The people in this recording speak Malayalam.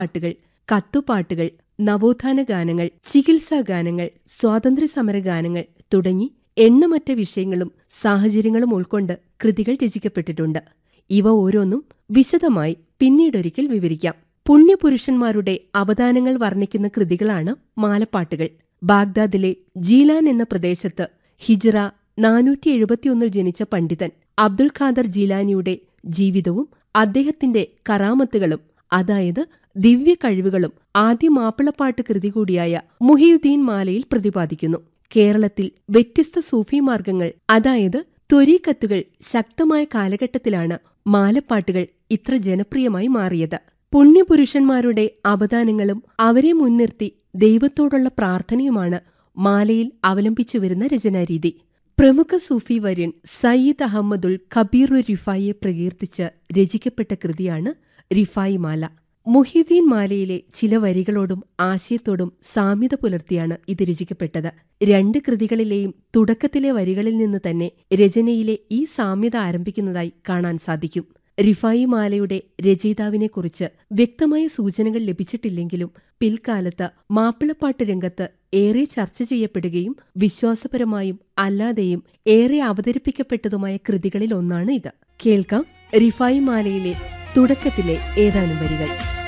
പാട്ടുകൾ കത്തുപാട്ടുകൾ നവോത്ഥാന ഗാനങ്ങൾ ചികിത്സാ ഗാനങ്ങൾ സ്വാതന്ത്ര്യസമര ഗാനങ്ങൾ തുടങ്ങി എണ്ണമറ്റ വിഷയങ്ങളും സാഹചര്യങ്ങളും ഉൾക്കൊണ്ട് കൃതികൾ രചിക്കപ്പെട്ടിട്ടുണ്ട് ഇവ ഓരോന്നും വിശദമായി പിന്നീടൊരിക്കൽ വിവരിക്കാം പുണ്യപുരുഷന്മാരുടെ അവദാനങ്ങൾ വർണ്ണിക്കുന്ന കൃതികളാണ് മാലപ്പാട്ടുകൾ ബാഗ്ദാദിലെ ജീലാൻ എന്ന പ്രദേശത്ത് ഹിജ്റ നാനൂറ്റി എഴുപത്തിയൊന്നിൽ ജനിച്ച പണ്ഡിതൻ അബ്ദുൽ ഖാദർ ജീലാനിയുടെ ജീവിതവും അദ്ദേഹത്തിന്റെ കറാമത്തുകളും അതായത് ദിവ്യ കഴിവുകളും ആദ്യ മാപ്പിളപ്പാട്ട് കൃതി കൂടിയായ മുഹിയുദ്ദീൻ മാലയിൽ പ്രതിപാദിക്കുന്നു കേരളത്തിൽ വ്യത്യസ്ത സൂഫി മാർഗങ്ങൾ അതായത് ത്വരീക്കത്തുകൾ ശക്തമായ കാലഘട്ടത്തിലാണ് മാലപ്പാട്ടുകൾ ഇത്ര ജനപ്രിയമായി മാറിയത് പുണ്യപുരുഷന്മാരുടെ അവദാനങ്ങളും അവരെ മുൻനിർത്തി ദൈവത്തോടുള്ള പ്രാർത്ഥനയുമാണ് മാലയിൽ അവലംബിച്ചു വരുന്ന രചനാരീതി പ്രമുഖ സൂഫി വര്യൻ സയ്യിദ് അഹമ്മദുൽ കബീറു റിഫായിയെ പ്രകീർത്തിച്ച് രചിക്കപ്പെട്ട കൃതിയാണ് റിഫായി മാല മുഹിദ്ദീൻ മാലയിലെ ചില വരികളോടും ആശയത്തോടും സാമ്യത പുലർത്തിയാണ് ഇത് രചിക്കപ്പെട്ടത് രണ്ട് കൃതികളിലെയും തുടക്കത്തിലെ വരികളിൽ നിന്ന് തന്നെ രചനയിലെ ഈ സാമ്യത ആരംഭിക്കുന്നതായി കാണാൻ സാധിക്കും റിഫായി മാലയുടെ രചയിതാവിനെക്കുറിച്ച് വ്യക്തമായ സൂചനകൾ ലഭിച്ചിട്ടില്ലെങ്കിലും പിൽക്കാലത്ത് മാപ്പിളപ്പാട്ട് രംഗത്ത് ഏറെ ചർച്ച ചെയ്യപ്പെടുകയും വിശ്വാസപരമായും അല്ലാതെയും ഏറെ അവതരിപ്പിക്കപ്പെട്ടതുമായ കൃതികളിൽ ഒന്നാണ് ഇത് കേൾക്കാം റിഫായി മാലയിലെ തുടക്കത്തിലെ ഏതാനും വരികൾ